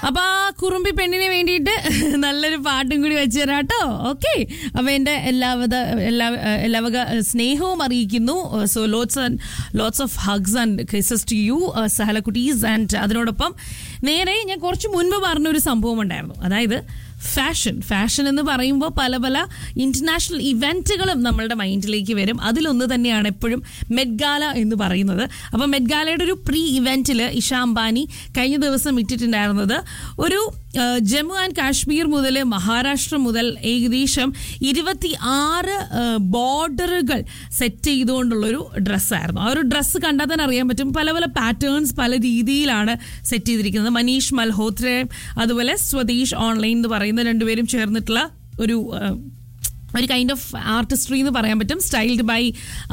അപ്പൊ ആ കുറുമ്പി പെണ്ണിന് വേണ്ടിയിട്ട് നല്ലൊരു പാട്ടും കൂടി വെച്ച് തരാം കേട്ടോ ഓക്കെ അപ്പൊ എന്റെ എല്ലാവിധ എല്ലാ എല്ലാവക സ്നേഹവും അറിയിക്കുന്നു so lots lots of hugs and kisses to you സഹലക്കുട്ടീസ് ആൻഡ് അതിനോടൊപ്പം നേരെ ഞാൻ കുറച്ച് മുൻപ് പറഞ്ഞൊരു സംഭവം ഉണ്ടായിരുന്നു അതായത് ഫാഷൻ ഫാഷൻ എന്ന് പറയുമ്പോൾ പല പല ഇന്റർനാഷണൽ ഇവന്റുകളും നമ്മളുടെ മൈൻഡിലേക്ക് വരും അതിലൊന്ന് തന്നെയാണ് എപ്പോഴും മെഡ്ഗാല എന്ന് പറയുന്നത് അപ്പോൾ മെഡ്ഗാലയുടെ ഒരു പ്രീ ഇവന്റിൽ ഇഷ അംബാനി കഴിഞ്ഞ ദിവസം ഇട്ടിട്ടുണ്ടായിരുന്നത് ഒരു ആ, ജമ്മു ആൻഡ് കാശ്മീർ മുതൽ മഹാരാഷ്ട്ര മുതൽ ഏകദേശം ഇരുപത്തി ആറ് ബോർഡറുകൾ സെറ്റ് ചെയ്തുകൊണ്ടുള്ളൊരു ഡ്രസ്സായിരുന്നു ആ ഒരു ഡ്രസ്സ് കണ്ടാൽ തന്നെ അറിയാൻ പറ്റും പല പല പാറ്റേൺസ് പല രീതിയിലാണ് സെറ്റ് ചെയ്തിരിക്കുന്നത് മനീഷ് മൽഹോത്ര അതുപോലെ സ്വദേശ് ഓൺലൈൻ എന്ന് പറയുന്ന രണ്ടുപേരും ചേർന്നിട്ടുള്ള ഒരു ആ, ഒരു കൈൻഡ് ഓഫ് ആർട്ടിസ്ട്രി എന്ന് പറയാൻ പറ്റും സ്റ്റൈൽഡ് ബൈ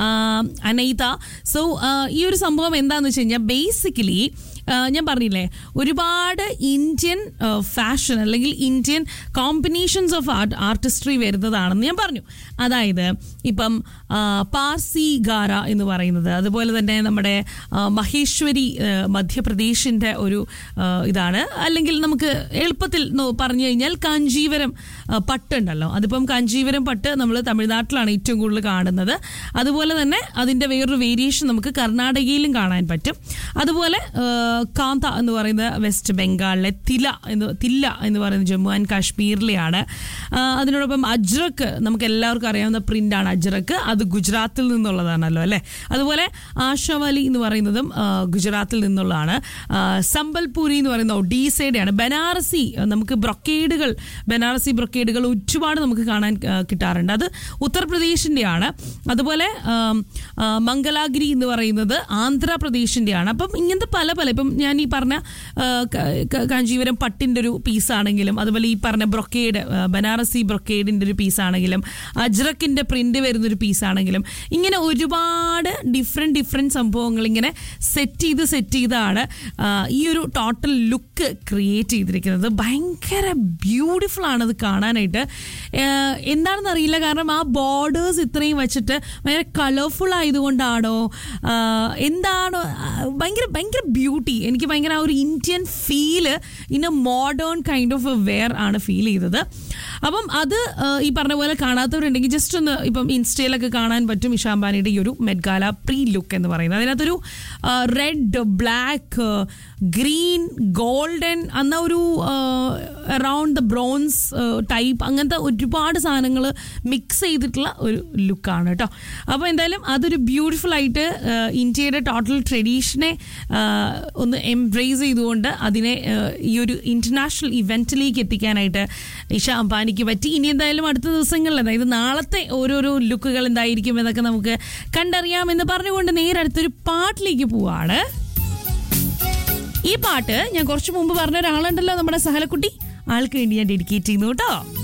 അനൈത സോ ഈ ഒരു സംഭവം എന്താണെന്ന് വെച്ച് കഴിഞ്ഞാൽ ബേസിക്കലി ഞാൻ പറഞ്ഞില്ലേ ഒരുപാട് ഇന്ത്യൻ ഫാഷൻ അല്ലെങ്കിൽ Indian combinations of art artistry വരുന്നതാണെന്ന് ഞാൻ പറഞ്ഞു അതായത് ഇപ്പം ആ, പാർസി ഗാര എന്ന് പറയുന്നത് അതുപോലെ തന്നെ നമ്മുടെ ആ, മഹേശ്വരി ആ, മധ്യപ്രദേശിൻ്റെ ഒരു ആ, ഇതാണ് അല്ലെങ്കിൽ നമുക്ക് എളുപ്പത്തിൽ നോ- പറഞ്ഞു കഴിഞ്ഞാൽ കാഞ്ചീവരം ആ, പട്ടുണ്ടല്ലോ അതിപ്പം കാഞ്ചീവരം പട്ട് നമ്മൾ തമിഴ്നാട്ടിലാണ് ഏറ്റവും കൂടുതൽ കാണുന്നത് അതുപോലെ തന്നെ അതിൻ്റെ വേറൊരു വേരിയേഷൻ നമുക്ക് കർണാടകയിലും കാണാൻ പറ്റും അതുപോലെ ആ, കാന്ത എന്ന് പറയുന്ന വെസ്റ്റ് ബംഗാളിലെ തില എന്ന് തില്ല എന്ന് പറയുന്നത് ജമ്മു ആൻഡ് കാശ്മീരിലെയാണ് ആ, അതിനോടൊപ്പം അജ്രക്ക് നമുക്ക് എല്ലാവർക്കും അറിയാവുന്ന പ്രിന്റാണ് അജ്രക്ക് അത് ഗുജറാത്തിൽ നിന്നുള്ളതാണല്ലോ അല്ലേ അതുപോലെ ആഷാവലി എന്ന് പറയുന്നതും ആ, ഗുജറാത്തിൽ നിന്നുള്ളതാണ് ആ, സമ്പൽപൂരി എന്ന് പറയുന്ന ഒഡീസയുടെയാണ് ബനാറസി ആ, നമുക്ക് ബ്രൊക്കേഡുകൾ ബനാറസി ബ്രൊക്കേഡുകൾ ഒരുപാട് നമുക്ക് കാണാൻ ആ, കിട്ടാറുണ്ട് അത് ഉത്തർപ്രദേശിൻ്റെയാണ് അതുപോലെ ആം, ആ, മംഗലാഗിരി എന്ന് പറയുന്നത് ആന്ധ്രാപ്രദേശിൻ്റെയാണ് അപ്പം ഇങ്ങനത്തെ പല പല ഇപ്പം ഞാൻ ഈ പറഞ്ഞ ആ, ക- ക- കാഞ്ചീപുരം പട്ടിൻ്റെ ഒരു പീസാണെങ്കിലും അതുപോലെ ഈ പറഞ്ഞ ബ്രൊക്കേഡ് ആ, ബനാറസി ബ്രൊക്കേഡിൻ്റെ ഒരു പീസാണെങ്കിലും അജ്രക്കിൻ്റെ പ്രിൻ്റ് വരുന്നൊരു പീസാണെങ്കിലും ഇങ്ങനെ ഒരുപാട് ഡിഫറെൻറ്റ് ഡിഫറെൻറ്റ് സംഭവങ്ങൾ ഇങ്ങനെ സെറ്റ് ചെയ്ത് സെറ്റ് ചെയ്താണ് ആ, ഈ ഒരു ടോട്ടൽ ലുക്ക് ക്രിയേറ്റ് ചെയ്തിരിക്കുന്നത് ഭയങ്കര ബ്യൂട്ടിഫുൾ ആണ് അത് കാണാനായിട്ട് ഏഹ് എന്താണെന്ന് അറിയില്ല കാരണം ആ ബോർഡേഴ്സ് ഇത്രയും വെച്ചിട്ട് ഭയങ്കര കളർഫുൾ ആയതുകൊണ്ടാണോ ആഹ് എന്താണോ ആഹ് ഭയങ്കര ഭയങ്കര ബ്യൂട്ടി എനിക്ക് ഭയങ്കര ആ ഒരു Indian feel in a modern kind of a wear ആണ് ഫീൽ ചെയ്തത് അപ്പം അത് ആഹ് ഈ പറഞ്ഞ പോലെ കാണാത്തവരുണ്ടെങ്കിൽ ജസ്റ്റ് ഒന്ന് ഇപ്പം ഇൻസ്റ്റയിലൊക്കെ കാണാൻ പറ്റും ഇഷാംബാനിയുടെ ഈ ഒരു മെഡ്ഗാല പ്രീ ലുക്ക് എന്ന് പറയുന്നത് അതിനകത്തൊരു റെഡ് ബ്ലാക്ക് ഗ്രീൻ ഗോൾഡൻ അന്ന ഒരു അറൗണ്ട് ദ ബ്രോൺസ് ടൈപ്പ് അങ്ങനത്തെ ഒരുപാട് സാധനങ്ങൾ മിക്സ് ചെയ്തിട്ടുള്ള ഒരു ലുക്കാണ് കേട്ടോ അപ്പോൾ എന്തായാലും അതൊരു ബ്യൂട്ടിഫുൾ ആയിട്ട് ആ, ഇന്ത്യയുടെ ടോട്ടൽ ട്രഡീഷനെ ആ, ഒന്ന് എംബ്രേസ് ചെയ്തുകൊണ്ട് അതിനെ ആ, ഈ ഒരു ഇന്റർനാഷണൽ ഇവന്റിലേക്ക് എത്തിക്കാനായിട്ട് ഇഷ അംബാനിക്ക് പറ്റി ഇനി എന്തായാലും അടുത്ത ദിവസങ്ങളിൽ അതായത് നാളത്തെ ഓരോരോ ലുക്കുകൾ എന്തായിരിക്കും എന്നൊക്കെ നമുക്ക് കണ്ടറിയാമെന്ന് പറഞ്ഞുകൊണ്ട് നേരെ അടുത്തൊരു പാട്ടിലേക്ക് പോവാണ് ഈ പാട്ട് ഞാൻ കുറച്ച് മുമ്പ് പറഞ്ഞ ഒരാളുണ്ടല്ലോ നമ്മുടെ സഹലക്കുട്ടി ആൾക്ക് വേണ്ടി ഞാൻ ഡെഡിക്കേറ്റ് ചെയ്യുന്നു കേട്ടോ